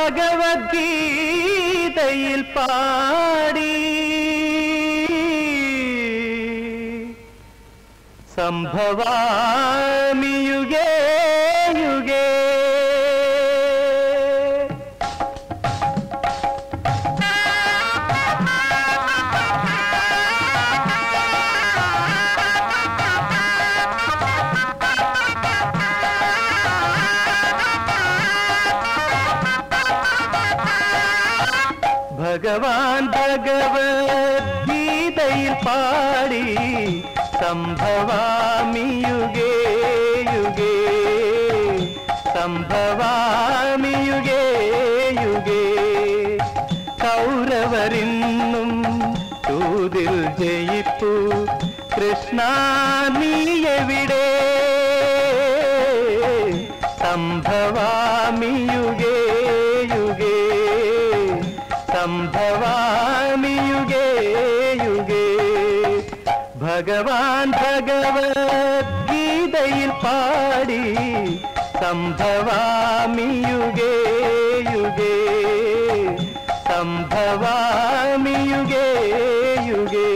ഭഗവത്ഗീതയിൽ പാടി സംഭവാമി യുഗേ യുഗേ ഭഗവാൻ ഭഗവത്ഗീതയിൽ പാടി സംഭവാമി യുഗേ യുഗേ സംഭവാമി യുഗേ യുഗേ കൗരവരിന്നും തൂതിൽ ജയിപ്പു കൃഷ്ണ നീ എവിടെ സംഭവാമി യുഗേ യുഗേ സംഭവാമി യുഗേ യുഗേ ഭഗവാൻ ഭഗവത്ഗീതയിൽ പാടി സംഭവാമി യുഗേ യുഗേ സംഭവാമി യുഗേ യുഗേ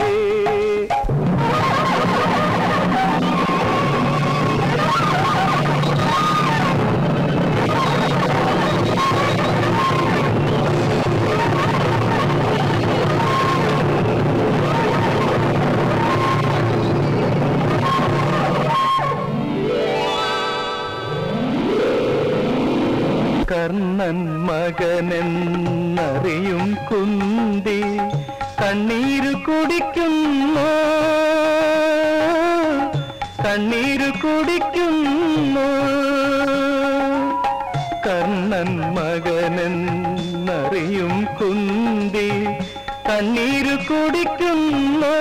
കർണൻ മകനെന്നറിയും കുന്തി കണ്ണീര് കുടിക്കുന്നു കണ്ണീര് കുടിക്കുന്നു കർണൻ മകനെന്നറിയും കുന്തി കണ്ണീര് കുടിക്കുന്നു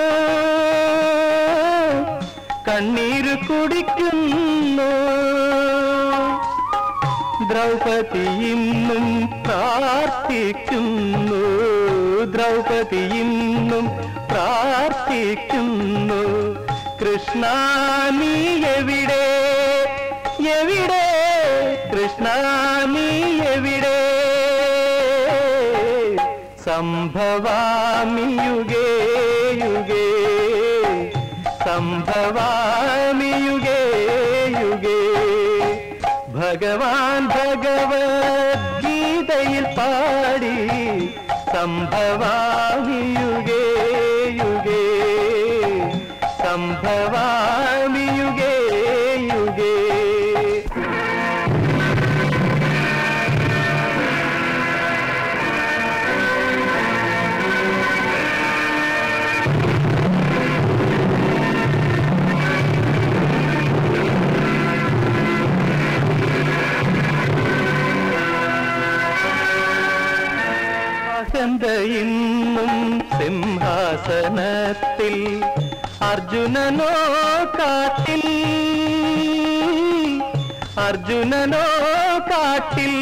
കണ്ണീര് കുടിക്കുന്നു ദ്രൗപദി ഇന്നും പ്രാർത്ഥിക്കുന്നു ദ്രൗപദി ഇന്നും പ്രാർത്ഥിക്കുന്നു കൃഷ്ണ നീ എവിടെ എവിടെ കൃഷ്ണ നീ എവിടെ സംഭവാമി യുഗേ യുഗേ സംഭവാമി യുഗേ യുഗേ ഭഗവാൻ ഭഗവത്ഗീതയിൽ പാടി സംഭവാമി യുഗേ യുഗേ സംഭവാമി യുഗേ യുഗേ അഹന്ത ഇന്നും സിംഹാസനത്തിൽ അർജുനനോ കാട്ടിൽ അർജുനനോ കാട്ടിൽ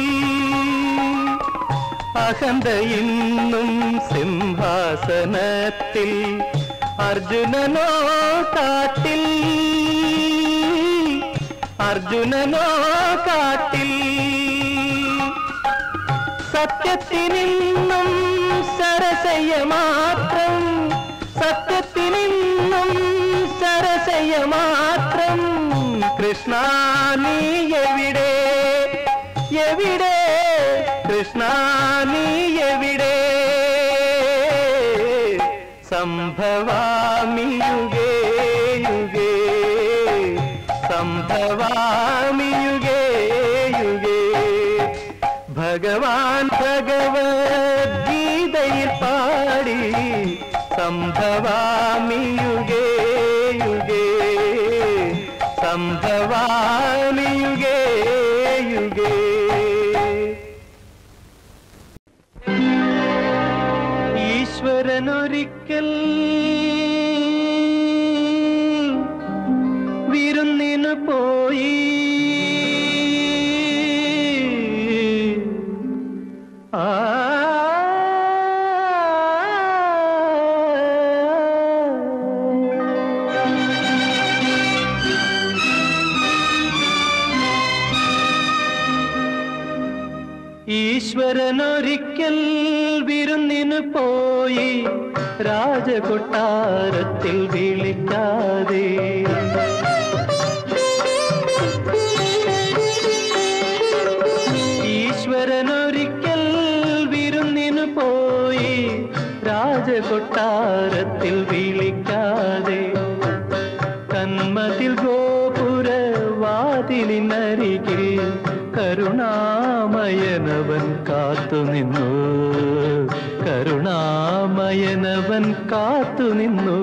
അഹന്ത ഇന്നും സിംഹാസനത്തിൽ അർജുനനോ കാട്ടിൽ അർജുനനോ കാട്ടിൽ സത്യത്തിനിന്നും സരസയ മാത്രം സത്യത്തിനിന്നും സരസയ മാത്രം കൃഷ്ണ നീ എവിടെ എവിടെ കൃഷ്ണ നീ എവിടെ സംഭവാമി യുഗേ യുഗേ സംഭവാമി യുഗേ യുഗേ ഭഗവാൻ ഭഗവത്ഗീതയിൽ പാടി സംഭവാമി യുഗേ യുഗേ സംഭവാമി യുഗേ യുഗേ ഈശ്വരനൊരിക്കൽ വിരുന്നിനു പോയി ആ ഈശ്വരനൊരിക്കൽ വിരുന്നിനു പോയി രാജകൊട്ടാരത്തിൽ വിളിക്കാതെ ഈശ്വരനൊരിക്കൽ വിരുന്നിനു പോയി രാജകൊട്ടാരത്തിൽ വിളിക്കാതെ കന്മതിൽ ഗോപുര വാതിലിനരികിൽ കരുണാമയനവൻ കാത്തുനിന്നു കരുണാമയനവൻ കാത്തുനിന്നു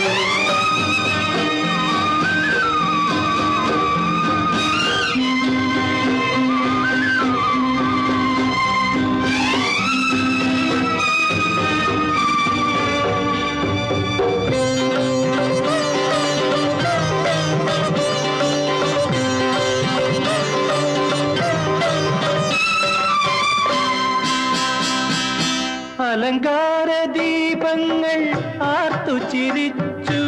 അലങ്കാര ദീപങ്ങൾ ആർത്തു ചിരിച്ചു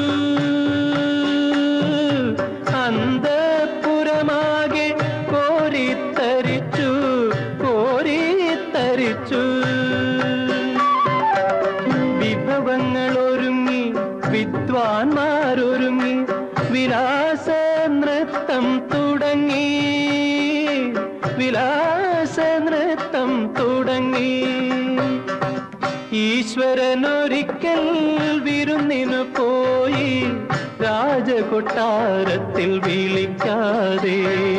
അന്തപുരമാകെ കോരിത്തരിച്ചു കോരിത്തരിച്ചു വിഭവങ്ങൾ ഒരുങ്ങി വിദ്വാൻമാരൊരുങ്ങി വിലാസ നൃത്തം തുടങ്ങി വിലാസ നൃത്തം തുടങ്ങി ഈശ്വരനൊരിക്കൽ വിരുന്നിനു പോയി രാജകൊട്ടാരത്തിൽ വിളിക്കാതെ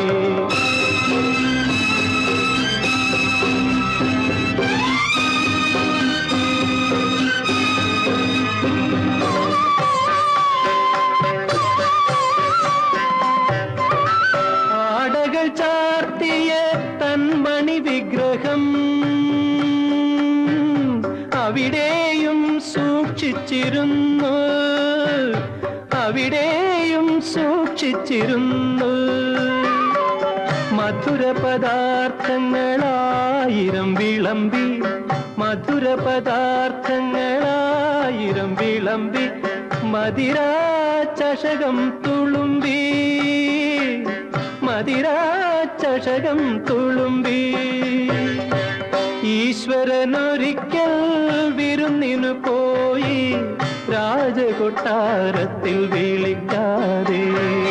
ആടകൾ ചാർത്തിയ തന്മണി വിഗ്രഹം അവിടെയും സൂക്ഷിച്ചിരുന്നു അവിടെയും സൂക്ഷിച്ചിരുന്നു മധുര പദാർത്ഥങ്ങളായിരം വിളമ്പി മധുര പദാർത്ഥങ്ങളായിരം വിളമ്പി മതിരാ ചഷകം തുളുമ്പി മതിരാ ചഷകം തുളുമ്പി ഈശ്വരനൊരിക്കൽ വിരുന്നിനു പോയി രാജകൊട്ടാരത്തിൽ വിളിക്കാതെ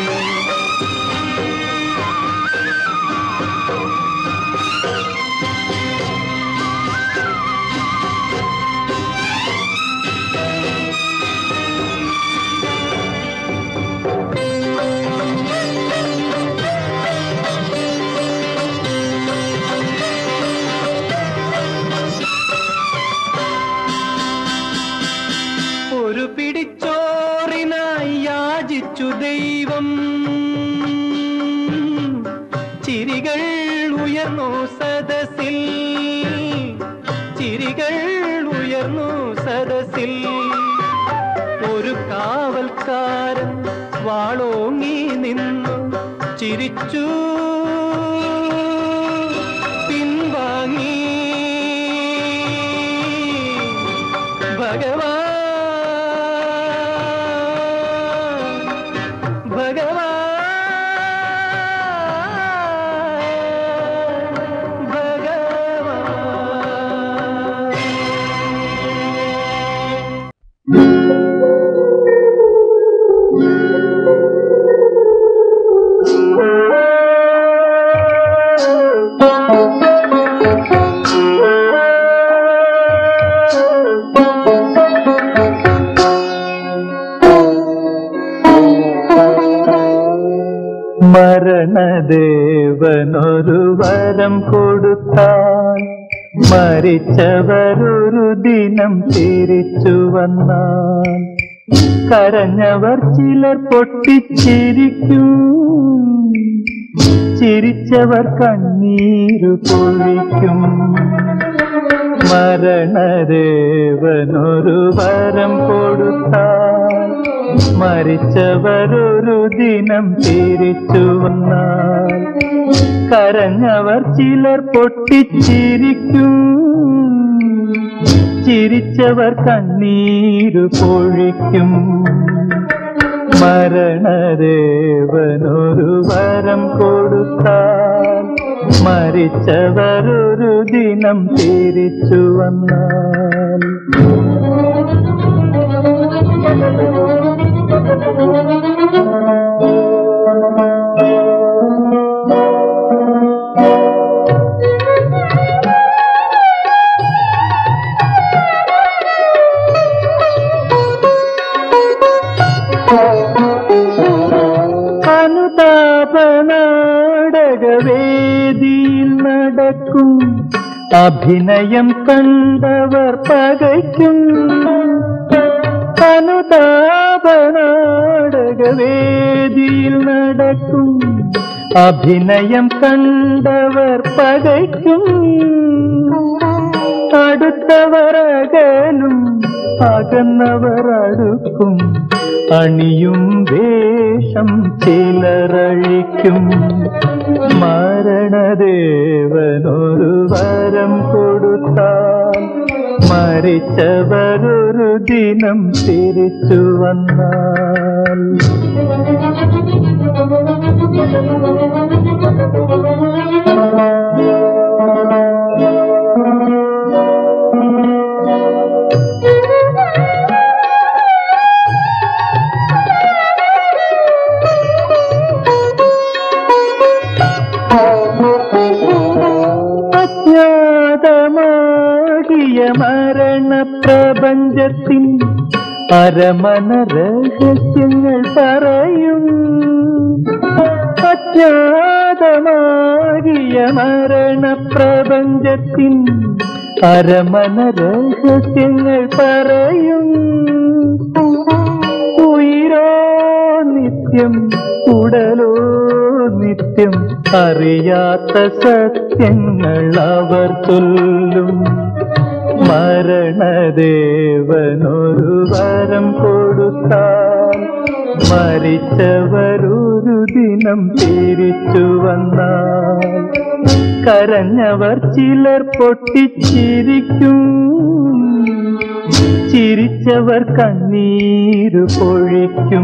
ഒരു പിടിച്ചോറിനായി യാചിച്ചു ദൈവം ചിരികൾ ഉയർന്നു സദസ്സിൽ ചിരികൾ ഉയർന്നു സദസ്സിൽ ഒരു കാവൽക്കാരൻ വാളോങ്ങി നിന്നു ചിരിച്ചു പിൻവാങ്ങി ഭഗവാൻ ഭഗവാൻ ഭഗവാൻ മരണദേവനൊരു വരം കൊടുത്താൽ മരിച്ചവരൊരു ദിനം തിരിച്ചു വന്നാൽ കരഞ്ഞവർ ചിലർ പൊട്ടിച്ചിരിക്കും ചിരിച്ചവർ കണ്ണീരു പൊഴിക്കും മരണദേവനൊരു വരം കൊടുത്താൽ മരിച്ചവരൊരു ദിനം തിരിച്ചു വന്നാൽ കരഞ്ഞവർ ചിലർ പൊട്ടിച്ചിരിക്കും ചിരിച്ചവർ കണ്ണീരു പൊഴിക്കും മരണദേവനൊരു വരം കൊടുത്താൽ മരിച്ചവർ ഒരു ദിനം തിരിച്ചു വന്നാൽ അനുതാപനാടകവേദിയിൽ നടക്കും അഭിനയം കണ്ടവർ പകയ്ക്കും അനുതാപനാടകവേദിയിൽ നടക്കും അഭിനയം കണ്ടവർ പകയ്ക്കും അടുത്തവർ അകലും അകന്നവർ അടുക്കും അണിയും വേഷം ചിലറഴിക്കും മരണദേവനൊരു വരം കൊടുത്താൽ മരിച്ചവരൊരു ദിനം തിരിച്ചു വന്നാൽ അജ്ഞാതമാകിയ മരണപ്രപഞ്ചത്തിൻ അരമന രഹസ്യങ്ങൾ പറയും അജ്ഞാതമാകിയ മരണപ്രപഞ്ചത്തിൻ അരമന രഹസ്യങ്ങൾ പറയും ഉയരോ നിത്യം ഉടലോ നിത്യം അറിയാത്ത സത്യങ്ങൾ അവർ ചൊല്ലും മരണദേവനൊരു വരം കൊടുത്താൽ മരിച്ചവരൊരു ദിനം തിരിച്ചു വന്നാൽ കരഞ്ഞവർ ചിലർ പൊട്ടിച്ചിരിക്കും ചിരിച്ചവർ കണ്ണീരു പൊഴിക്കും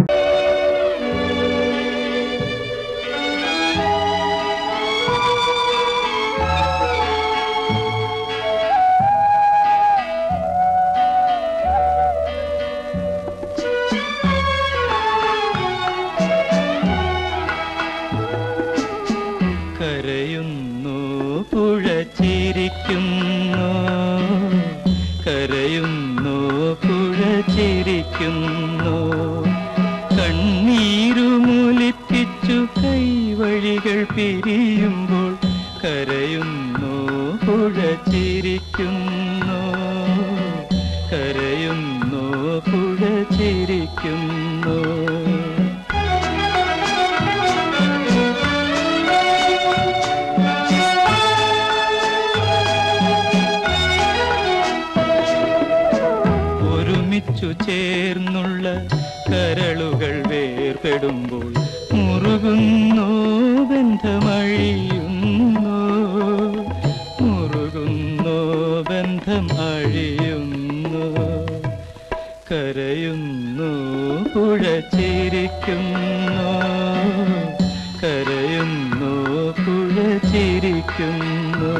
കരയുന്നു പുഴ ചിരിക്കുന്നു കരയുന്നു പുഴ ചിരിക്കുന്നു കണ്ണീരുമൂലിപ്പിച്ചു കൈവഴികൾ പിരിയുമ്പോൾ കരയുന്നു പുഴ ചിരിക്കുന്നു കരയുന്നു പുഴ ചിരിക്കുന്നു ഒരുമിച്ചു ചേർന്നുള്ള കരളുകൾ വേർപെടുമ്പോൾ മുറുകുന്നു ബന്ധമഴിയുന്നു മുറുകുന്നു ബന്ധം അഴിയുന്നു കരയുന്നു പുഴ ചിരിക്കുന്നു കരയുന്നു പുഴ ചിരിക്കുന്നു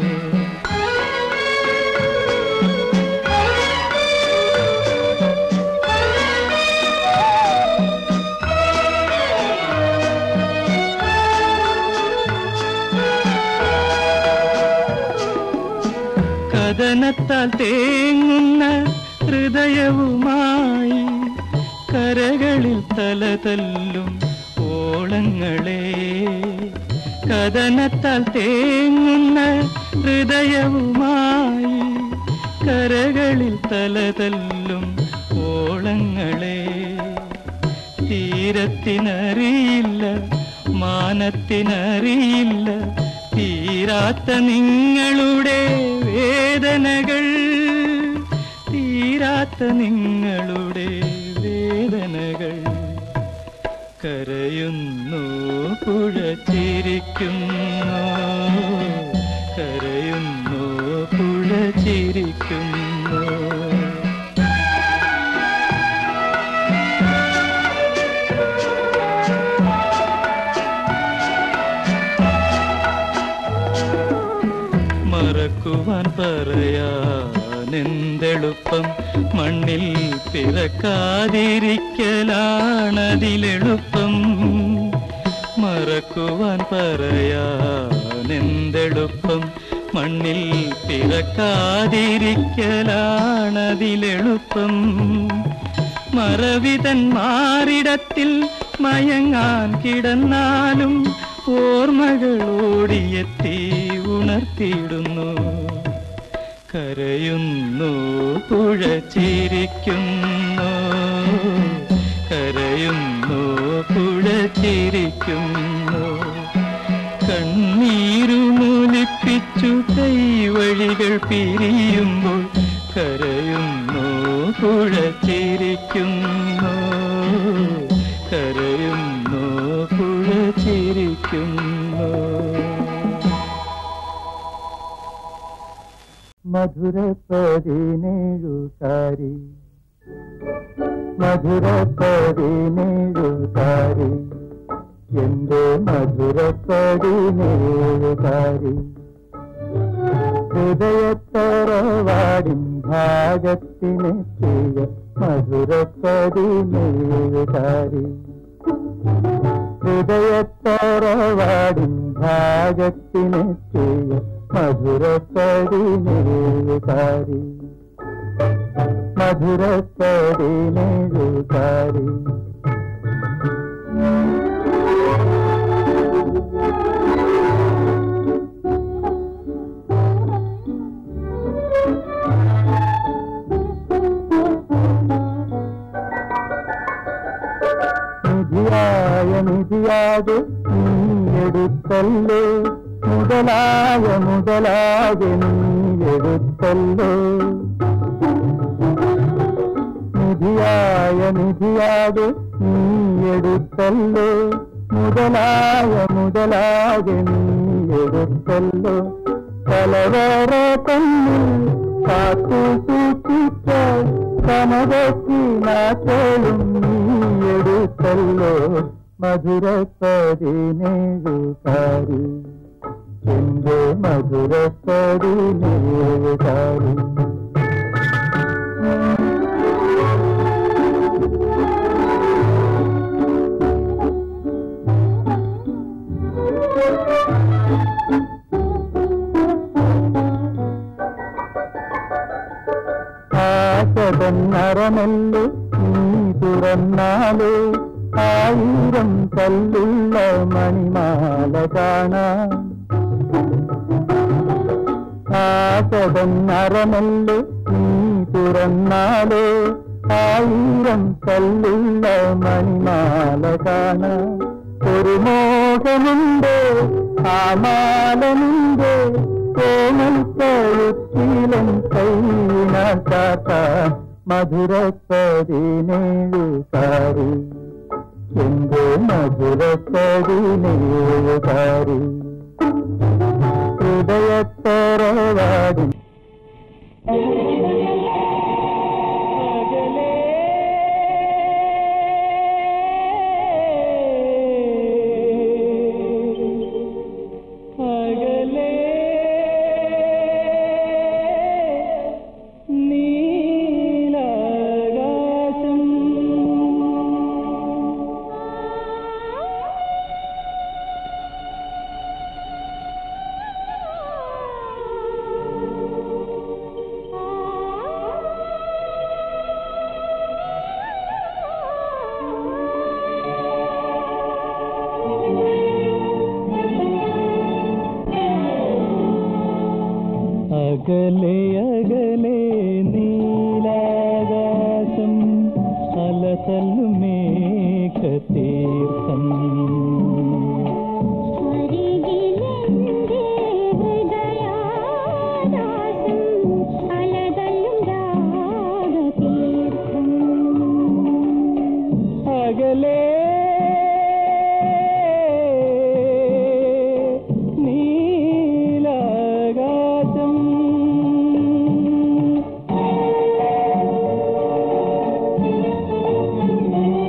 കഥനത്താൽ തേങ്ങുന്ന ഹൃദയവുമായി കരകളിൽ തലതല്ലും ഓളങ്ങളെ കഥനത്താൽ തേങ്ങുന്ന ഹൃദയവുമായി കരകളിൽ തലതല്ലും ഓളങ്ങളെ തീരത്തിനറിയില്ല മാനത്തിനറിയില്ല തീരാത്ത നിങ്ങളുടെ വേദനകൾ തീരാത്ത നിങ്ങളുടെ വേദനകൾ കരയുന്നു പുഴ ചിരിക്കുന്നു കരയുന്നു പുഴ ചിരിക്കുന്നു മറക്കുവാൻ പറയാനെന്തെളുപ്പം മണ്ണിൽ പിറക്കാതിരിക്കലാണതിലെളുപ്പം മറക്കുവാൻ പറയാനെന്തെളുപ്പം മണ്ണിൽ പിറക്കാതിരിക്കലാണതിലെളുപ്പം മറവിതൻ മാറിടത്തിൽ മയങ്ങാൻ കിടന്നാലും ഓർമ്മകൾ ഓടിയെത്തി ഉണർത്തിയിടുന്നു കരയുന്നു പുഴ ചിരിക്കുന്നു കരയുന്നു പുഴ ചിരിക്കുന്നു കണ്ണീരുമൂലിപ്പിച്ചു കൈവഴികൾ പിരിയുമ്പോൾ കരയുന്നു പുഴ ചിരിക്കുന്നു കരയുന്നു പുഴ ചിരിക്കുന്നു മധുര പതിനേഴുകാരി മധുര പതിനേഴുകാരി എന്റെ മധുര പതിനേഴുകാരി ഹൃദയത്തറവാടിൻ ഭാഗത്തിനെത്തിയ മധുര പതിനേഴുകാരി ഹൃദയത്തറവാടിൻ ഭാഗത്തിനെത്തിയ മധുര പതിനേഴുകാരി മധുര പതിനേഴുകാരി നിധിയായ നിധിയാകെ നീ എടുത്തല്ലോ മുതലായ മുതലാകെ നീ എടുത്തല്ലോ നിധിയായ നിധിയാകെ നീ എടുത്തല്ലോ മുതലായ മുതലാകെ നീ എടുത്തല്ലോ കലവറ തന്നിൽ കാത്തു സൂക്ഷിച്ച കനകത്തിനാക്കളും നീ എടുത്തല്ലോ മധുര പതിനേഴുകാരി എന്റെ മധുര പതിനേഴുകാരി ആശതന്നറമല്ലോ നീ തുറന്നാലോ ആയിരം കല്ലുള്ള മണിമാല കാണാം ആശതന്നറമല്ലോ നീ തുറന്നാലോ ആയിരം കല്ലുള്ള മണിമാല കാണാം ഒരു മോഹമുണ്ട് ആ മാലനുണ്ട് കോമൽ കഴുത്തിലും കൈനാട്ടാത്ത മധുര പതിനേഴുകാരി എന്റെ മധുര പതിനേഴുകാരി ഹൃദയത്തറവാടി അകലെ നീലാകാശം അകലെ അകലെ നീലാകാശം അലതല്ലും മേഘതീർത്ഥം അരികിലെന്റെ ഹൃദയാകാശം അലതല്ലും രാഗതീർത്ഥം അകലെ നീലാകാശം ആ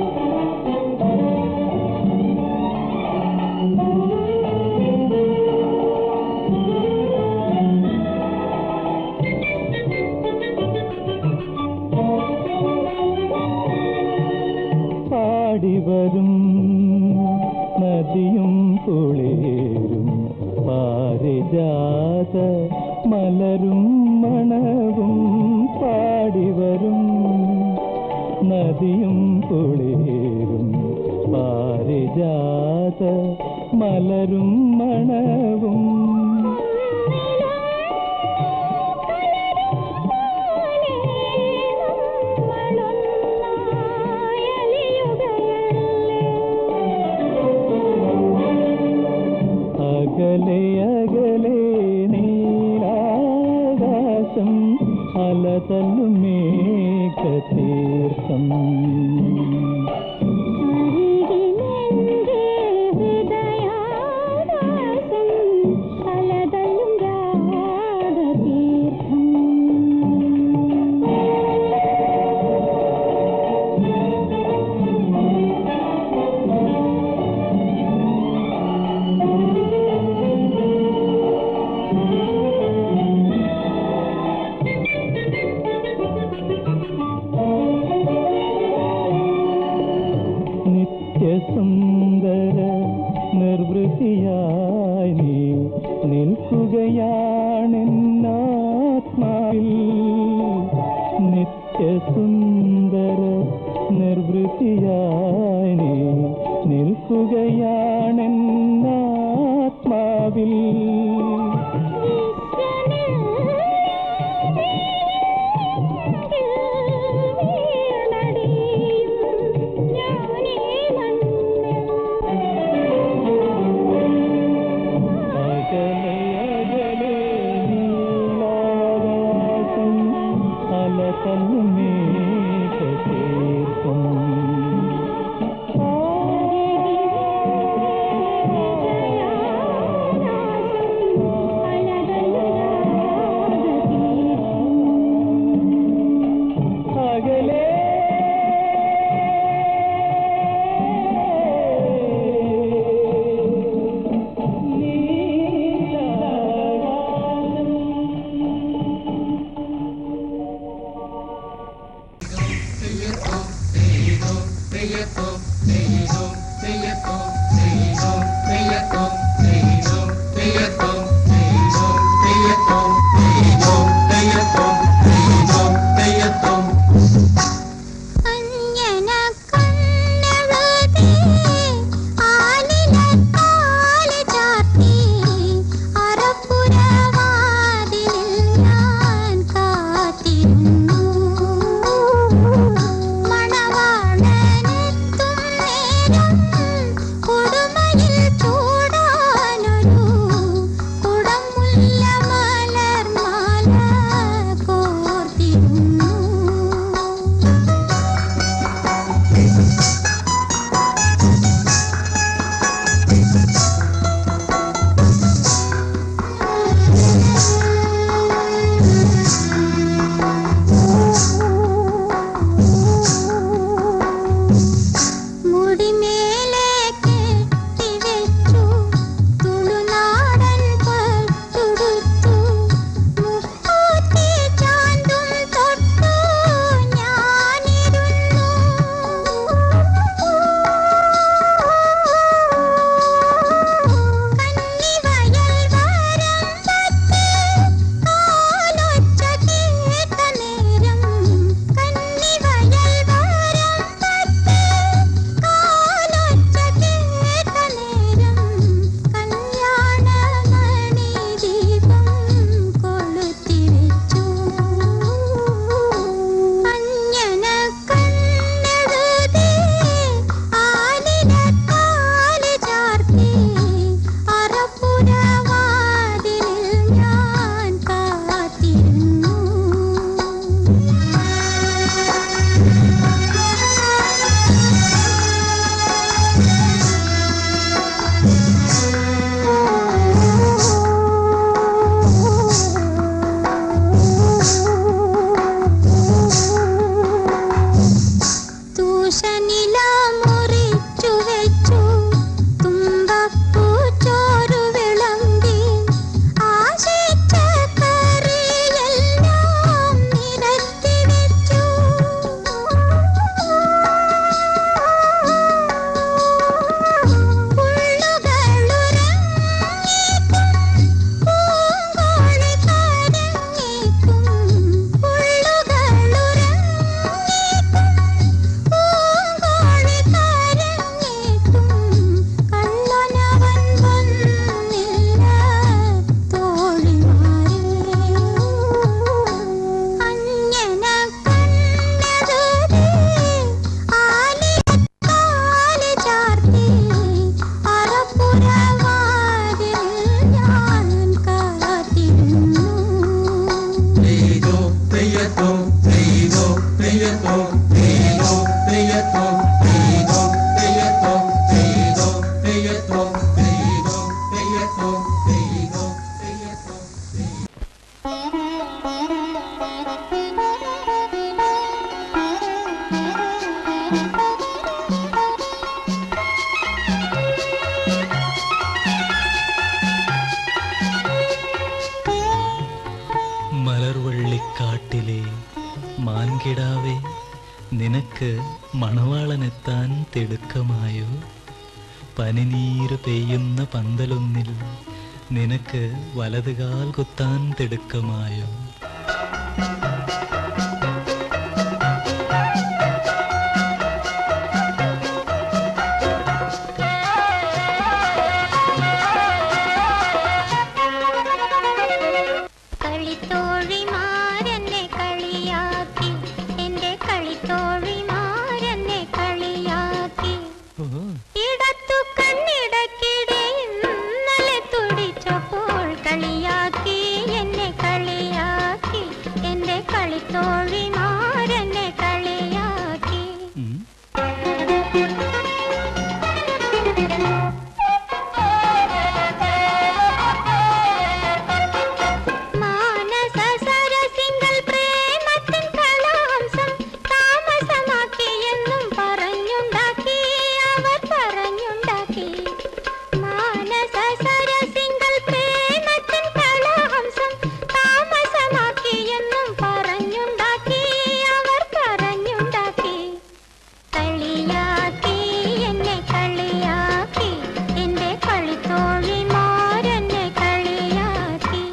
പാരിജാത മലരും മണവും പാടിവരും നദിയും കുളിരും പാരിജാത മലരും മണവും അകലെ അകലെ നീലാകാശം അലതല്ലും മേഘതീർത്ഥം പലതല്ലും രാഗതീർത്ഥം നിത്യസുന്ദര നിർവൃതിയായി നീ നിൽക്കുകയാണെന്നാത്മാവിൽ നിത്യസുന്ദര നിർവൃതിയായി നീ നിൽക്കുകയാണെന്നാത്മാവിൽ അകലെ അകലെ നീലാകാശം അലതല്ലും മേഘതീർത്ഥം ും മണവാളനെത്താൻ തിടുക്കമായോ പനിനീര് പെയ്യുന്ന പന്തലൊന്നിൽ നിനക്ക് വലതുകാൽ കുത്താൻ തിടുക്കമായോ കളിത്തോഴിമാരെന്നെ കളിയാക്കി എന്റെ കളിത്തോഴിമാരെന്നെ കളിയാക്കി ഓ ഇടത്തു കണ്ണിടക്കിടെ ഇന്നലെ തുടിച്ചപ്പോൾ കളിയാക്കി എന്നെ കളിയാക്കി എന്റെ കളിത്തോഴിമാരെന്നെ കളിയാക്കി ഉം. മാനസ സരസിങ്കൽ പ്രേമത്തിൻ കലാംശം താമസമാക്കിയെന്നും പറഞ്ഞുണ്ടാക്കി അവർ പറഞ്ഞുണ്ടാക്കി മാനസ സരസിങ്കൽ പ്രേമത്തിൻ കലാംശം താമസമാക്കിയെന്നും പറഞ്ഞുണ്ടാക്കി അവർ പറഞ്ഞുണ്ടാക്കി കളിയാക്കി എന്നെ കളിയാക്കി എന്റെ കളിത്തോഴിമാരെന്നെ കളിയാക്കി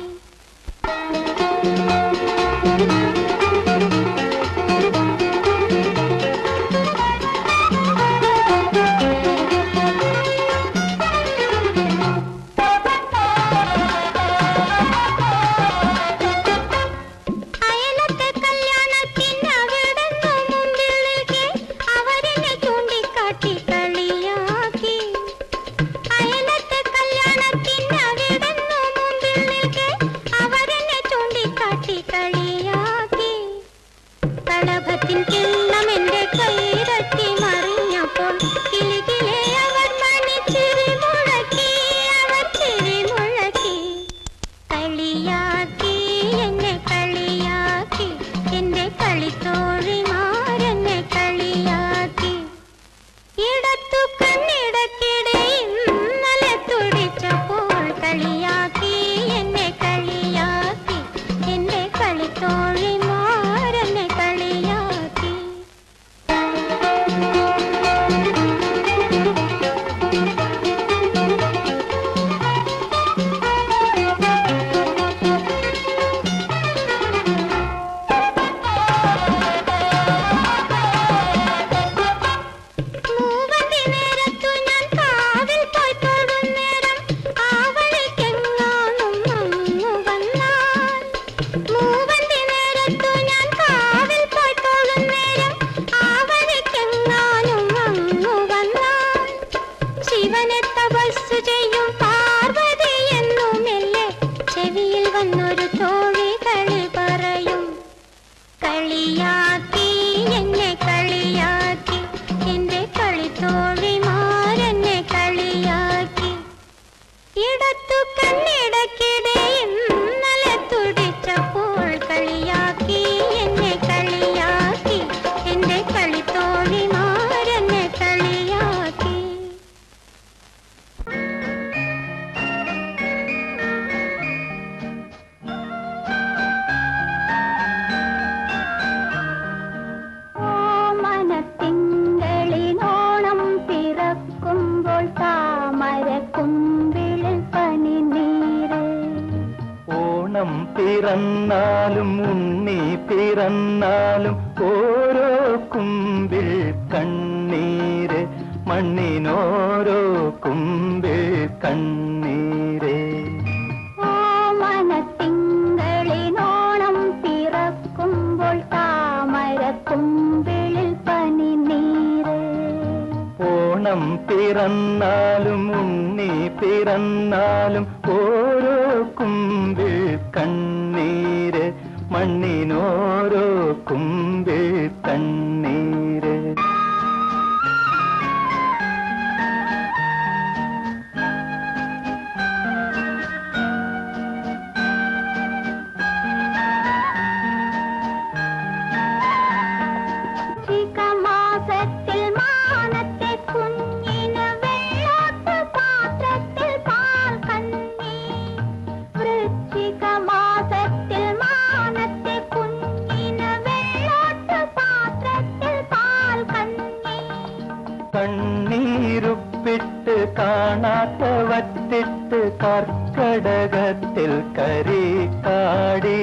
അയലത്തെ കല്യാണത്തിന് അവിടുന്ന് മുമ്പിൽ നിൽക്കെ അവരെന്നെ ചൂണ്ടിക്കാട്ടി കളിയാക്കി അയലത്തെ കല്യാണത്തിന് അവിടുന്ന് മുമ്പിൽ നിൽക്കെ അവരെന്നെ ചൂണ്ടിക്കാട്ടി കളിയാക്കി കളഭത്തിൻ കിണ്ണം എന്റെ കൈരത്തി മറിഞ്ഞപ്പോൾ കിളികിലെ അവർ മണിച്ചിരി മുഴക്കി അവർ ചിരി മുഴക്കി കളിയാക്കി എന്നെ കളിയാക്കി എന്റെ കളിത്തോഴിമാരെന്നെ കളിയാക്കി ഇടത്തു കണ്ണിടക്കിടെ ഇന്നലെ തുടിച്ചപ്പോൾ കളിയാക്കി എന്നെ കളിയാക്കി എന്റെ കളിത്തോഴിമാരെന്നെ കളിയാക്കി മൂവന്തി നേരത്തു ഞാൻ കാവിൽ പോയി തൊടും നേരം ആ വഴിക്കെങ്ങാനും അങ്ങു വന്നാൽ മൂവന്തി നേരത്തു ഞാൻ കാവിൽ പോയി തൊടും നേരം ആ വഴിക്കെങ്ങാനും അങ്ങു വന്നാൽ ശിവനെ തപസ്സു ചെയ്യും പാർവതി എന്നു മെല്ലെ ചെവിയിൽ വന്നൊരു തോഴി കളി പറയും കളിയാക്കി എന്നെ കളിയാക്കി എന്റെ കളിത്തോഴിമാരെന്നെ കളിയാക്കി ഇടത്തു കണ്ണിടക്കിടെ ഇന്നലെ തുടിച്ചപ്പോൾ കളിയാക്കി എന്നെ കളിയാക്കി എന്റെ കളിത്തോഴിമാരെന്നെ കളിയാക്കി ഓമനത്തിങ്കളിനോണം പിറക്കുമ്പോൾ താമരക്കുമ്പിളിൽ പനിനീര് ഓണം പിറന്നാലും ഉണ്ണി പിറന്നാലും ഓരോ കുമ്പിൽ കണ്ണീര് മണ്ണിനോരോ കുമ്പിൽ കണ്ണീര് ഓമനത്തിങ്കളിനോണം പിറക്കുമ്പോൾ താമരക്കുമ്പിളിൽ പനിനീര് ഓണം പിറന്നാലും ഉണ്ണി പിറന്നാലും ഓരോ കുമ്പിൽ കണ്ണീര് മണ്ണിനോരോ കുമ്പിൽ കണ്ണീര് മാസത്തിൽ മാനത്തെ കുഞ്ഞിന് വെള്ളാത്ത പാത്രത്തിൽ പാൽ കണ്ണീര് കർക്കടകത്തിൽ കരിക്കാടി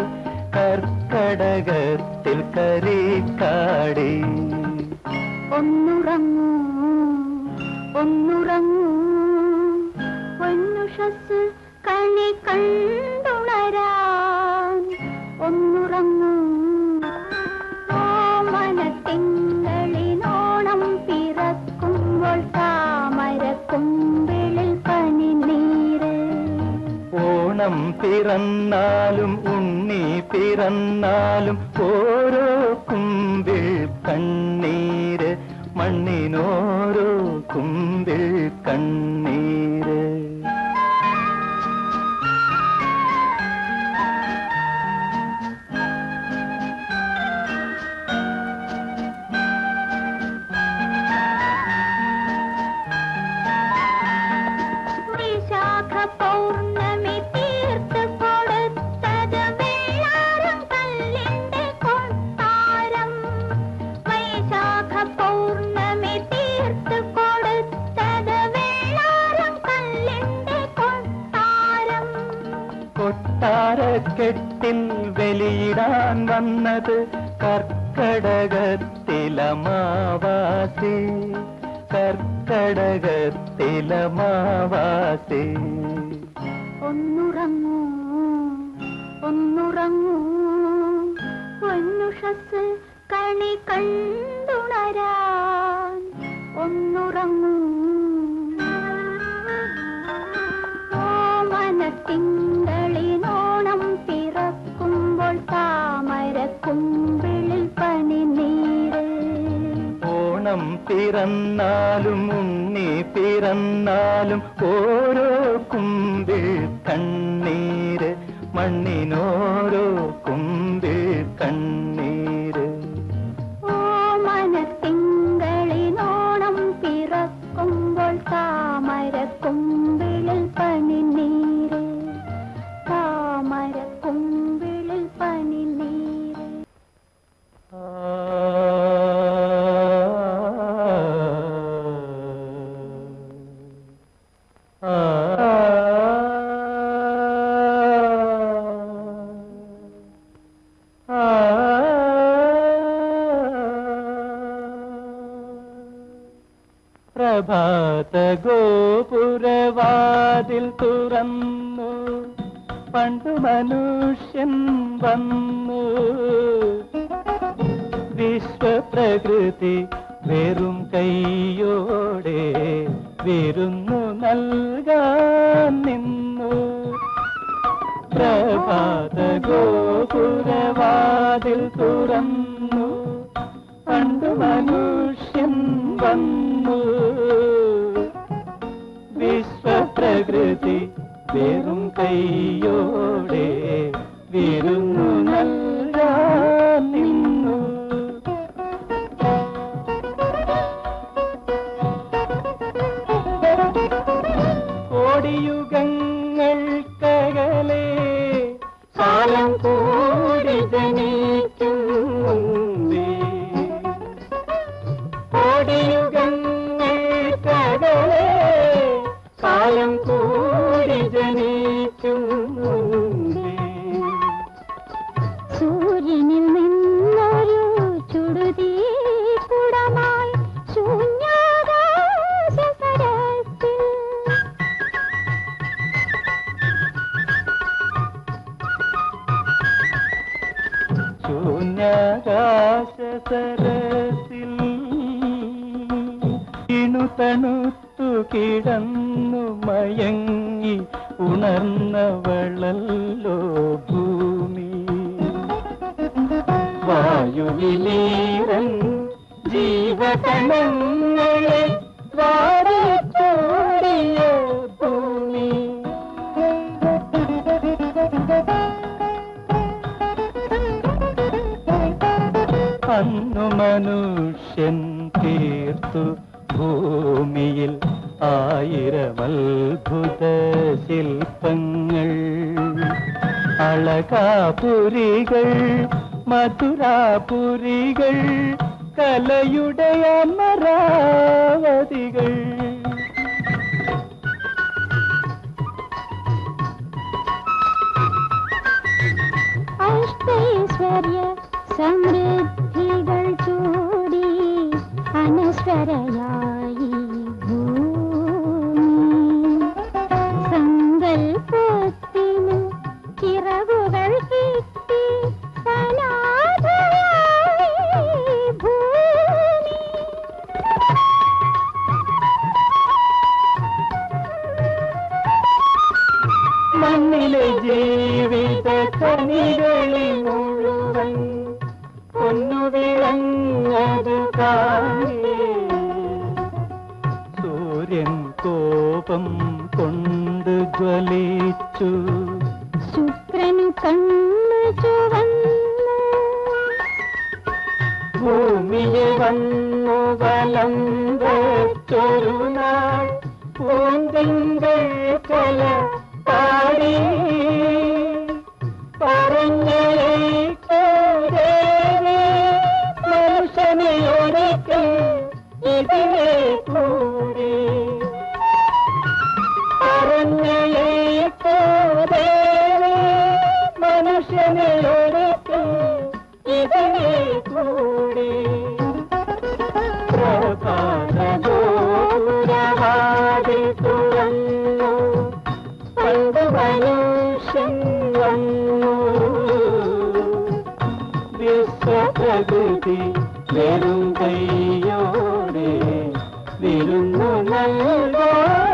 കർക്കടകത്തിൽ കരിക്കാടി ഒന്നുറങ്ങൂ ഒന്നുറങ്ങൂ പൊന്നുഷസ് കണി കണ്ടുണരാൻ ഒന്നുറങ്ങൂ ഓമനത്തിങ്കളിനോണം പിറക്കുമ്പോൾ താമരക്കുമ്പിളിൽ പനിനീര് ഓണം പിറന്നാലും ഉണ്ണി പിറന്നാലും ഓരോ കുമ്പിൾ കണ്ണീര് മണ്ണിനോരോ കുമ്പിൾ കണ്ണീര് വിശാഖ പൗർണമി തീർത്ത് കൊടുത്തത് വെള്ളാരം കല്ലിന്റെ കൊട്ടാരം വൈശാഖ പൗർണമി തീർത്ത് കൊടുത്തത് വെള്ളാരം കല്ലിന്റെ കൊട്ടാരം കൊട്ടാരക്കെട്ടിൽ വെളിയിടാൻ വന്നത് കർക്കടകത്തിലമാവാസി കർക്കടകത്തിലമാവാസി ഒന്നുറങ്ങൂ ഒന്നുറങ്ങൂ പൊന്നുഷസ് കണി കണ്ടുണരാൻ ഒന്നുറങ്ങൂ ഓമനത്തിങ്കളിനോണം പിറക്കുമ്പോൾ താമരക്കുമ്പിളിൽ പനിനീര് ഓണം പിറന്നാലും ഉണ്ണി പിറന്നാലും ഓരോ കുമ്പിൾ കണ്ണീര് മണ്ണിനോരോ കുമ്പിൾ കണ്ണീര് ഓമനത്തിങ്കളിനോണം പിറക്കുമ്പോൾ താമരക്കുമ്പിളിൽ പനിനീര് താമരക്കുമ്പിളിൽ പനിനീര് ആ ആ പ്രഭാത ഗോപുരവാതിൽ തുറന്നു പണ്ടു മനുഷ്യൻ വന്നു വിശ്വപ്രകൃതി വെറും കൈയോടെ വിരുന്നു നൽകാൻ നിന്നു പ്രഭാത ഗോപുരവാതിൽ തുറന്നു പണ്ടു മനുഷ്യൻ വന്നു വിശ്വപ്രകൃതി വെറും കൈയോടെ വിരുന്നു നൽകാൻ നിന്നു കോടിയുഗങ്ങൾക്കകലെ കാലം കൂടി ജനിക്കും മുമ്പേ കോടിയുഗങ്ങൾക്കകലെ കാലം കൂടി ജനിക്കും മുമ്പേ സൂര്യനിൽ നിന്നൊരു ചുടുതീ കുടമായി ശൂന്യാകാശ സരസിൽ ശൂന്യാകാശസരസിൽ ഇണു തണുത്തു കിടന്നു മയങ്ങി ഉണർന്നവളല്ലോ ഭൂമി വായുവിലീരൻ ജീവകണങ്ങളെ വാരിച്ചോടിയ ഭൂമി അന്നു മനുഷ്യൻ തീർത്തു ഭൂമിയിൽ ആയിരം അത്ഭുത ശില്പങ്ങൾ അളകാപുരികൾ മധുരാപുരികൾ കലയുടെ അമരാവതികൾ ഐശ്വര്യ സമൃദ്ധികൾ ചൂടി അനശ്വരയായി ഭൂമി സങ്കൽപ്പത്തിനു ചിറകുകൾ കിട്ടി സനാഥയായി ഭൂമി മണ്ണിലെ ജീവിത കണികളിൽ മുഴുവൻ പൊന്നു വിളങ്ങത് കാണേ സൂര്യൻ കോപം കൊണ്ട് ജ്വലിച്ചു ശുക്രനു കണ്ണു ചുവന്നു ഭൂമിയെ വന്നു വലം വെച്ചൊരു നാൾ പൂന്തിങ്കൾ കല പാടി പറഞ്ഞേവി മനുഷ്യനെ ഒരിക്കൽ ഇതിനെ കൂടി പറഞ്ഞേവി മനുഷ്യനെ ഒരിക്കൽ ഇതിനെ കൂടി പ്രഭാതഗോപുരവാതിൽ തുറന്നു പണ്ട് മനുഷ്യൻ വന്നു വിശ്വപ്രകൃതി വെറും കൈയോടെ വിരുന്നു നൽകോ